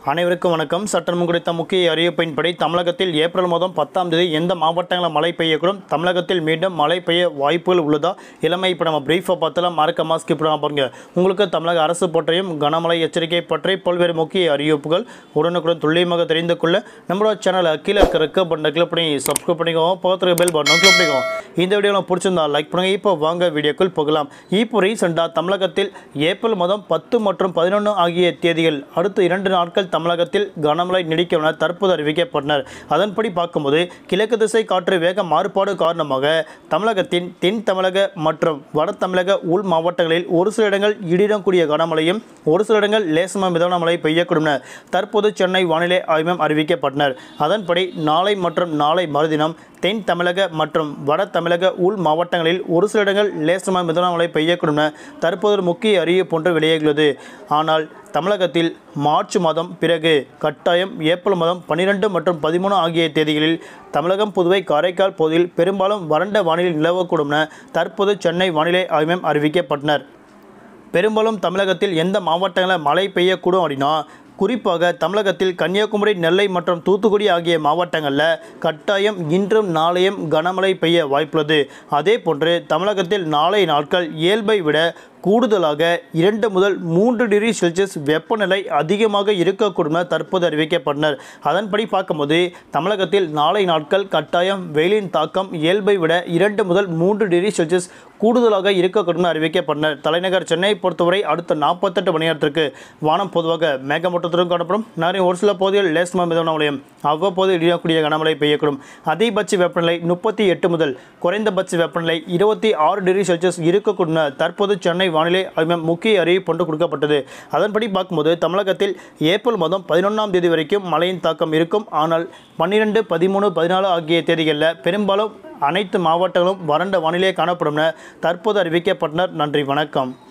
அனைவருக்கும் வணக்கம் சட்டம் குறித்த முக்கிய அறிவிப்பின்படி தமிழகத்தில் ஏப்ரல் மாதம் பத்தாம் தேதி எந்த மாவட்டங்களில் மழை பெய்யக்கூடும் தமிழகத்தில் மீண்டும் மழை பெய்ய வாய்ப்புகள் உள்ளதா இளமை இப்போ நம்ம பிரீஃபாக பார்த்தலாம் மறக்க மாஸ்க் இப்போ பாருங்க உங்களுக்கு தமிழக அரசு பற்றியும் கனமழை எச்சரிக்கை பற்றி பல்வேறு முக்கிய அறிவிப்புகள் உடனுக்குடன் துல்லியமாக தெரிந்து கொள்ள நம்மளோட சேனலை கீழே இருக்க ரெக்க பட்டனை கிளிக் பண்ணி சப்ஸ்கிரைப் பண்ணிக்கோங்க பக்கத்தில் பெல் பட்டனும் கிளிக் பண்ணிக்கோங்க இந்த வீடியோ உங்களுக்கு பிடிச்சிருந்தா லைக் பண்ணுங்க இப்போ வாங்க வீடியோக்குள் போகலாம் இப்போ ரீசெண்டாக தமிழகத்தில் ஏப்ரல் மாதம் பத்து மற்றும் பதினொன்று ஆகிய தேதிகள் அடுத்த இரண்டு நாட்கள் தமிழகத்தில் கனமழை நீடிக்கும் என தற்போது அறிவிக்கப்பட்டனர் அதன்படி பார்க்கும்போது கிழக்கு திசை காற்று வேக மாறுபாடு காரணமாக தமிழகத்தின் தென் தமிழக மற்றும் வட தமிழக உள் மாவட்டங்களில் ஒரு சில இடங்கள் இடியுடன் கூடிய கனமழையும் ஒரு சில இடங்கள் லேசமாக மிதமான மழை பெய்யக்கூடும் என தற்போது சென்னை வானிலை ஆய்வு மையம் அறிவிக்கப்பட்டனர் அதன்படி நாளை மற்றும் நாளை மறுதினம் தென் தமிழக மற்றும் வட தமிழக உள் மாவட்டங்களில் ஒரு சில இடங்கள் லேசமாக மிதமான மழை பெய்யக்கூடும் என தற்போது ஒரு முக்கிய அறிவிப்பு ஒன்று வெளியாகியுள்ளது ஆனால் தமிழகத்தில் மார்ச் மாதம் பிறகு கட்டாயம் ஏப்ரல் மாதம் பன்னிரெண்டு மற்றும் பதிமூணு ஆகிய தேதிகளில் தமிழகம் புதுவை காரைக்கால் பகுதியில் பெரும்பாலும் வறண்ட வானிலை நிலவக்கூடும் என தற்போது சென்னை வானிலை ஆய்வு மையம் அறிவிக்கப்பட்டனர் பெரும்பாலும் தமிழகத்தில் எந்த மாவட்டங்களில் மழை பெய்யக்கூடும் அப்படின்னா குறிப்பாக தமிழகத்தில் கன்னியாகுமரி நெல்லை மற்றும் தூத்துக்குடி ஆகிய மாவட்டங்களில் கட்டாயம் இன்றும் நாளையும் கனமழை பெய்ய வாய்ப்புள்ளது அதே போன்று தமிழகத்தில் நாளை நாட்கள் இயல்பை விட கூடுதலாக இரண்டு முதல் மூன்று டிகிரி செல்சியஸ் வெப்பநிலை அதிகமாக இருக்கக்கூடும் என தற்போது அறிவிக்கப்பட்டனர் அதன்படி பார்க்கும்போது தமிழகத்தில் நாளை நாட்கள் கட்டாயம் வெயிலின் தாக்கம் இயல்பை விட இரண்டு முதல் மூன்று டிகிரி செல்சியஸ் கூடுதலாக இருக்கக்கூடும் என அறிவிக்கப்பட்டனர் தலைநகர் சென்னை பொறுத்தவரை அடுத்த நாற்பத்தெட்டு மணி நேரத்திற்கு வானம் பொதுவாக மேகமூட்டத்துடன் காணப்படும் நிறைய ஒரு சில பகுதிகளில் லேஸ்மா மிதமான மழையும் அவ்வப்போது இடியக்கூடிய கனமழை பெய்யக்கூடும் அதிகபட்ச வெப்பநிலை முப்பத்தி எட்டு முதல் குறைந்தபட்ச வெப்பநிலை இருபத்தி ஆறு டிகிரி செல்சியஸ் இருக்கக்கூடும் என தற்போது சென்னை வானிலை ஆய்வு மையம் முக்கிய அறிவிப்பு ஒன்று கொடுக்கப்பட்டது அதன்படி பார்க்கும்போது தமிழகத்தில் ஏப்ரல் மாதம் பதினொன்றாம் தேதி வரைக்கும் மழையின் தாக்கம் இருக்கும் ஆனால் பன்னிரெண்டு பதிமூணு பதினாலு ஆகிய தேதிகளில் பெரும்பாலும் அனைத்து மாவட்டங்களும் வறண்ட வானிலை காணப்படும் என தற்போது அறிவிக்கப்பட்டனர் நன்றி வணக்கம்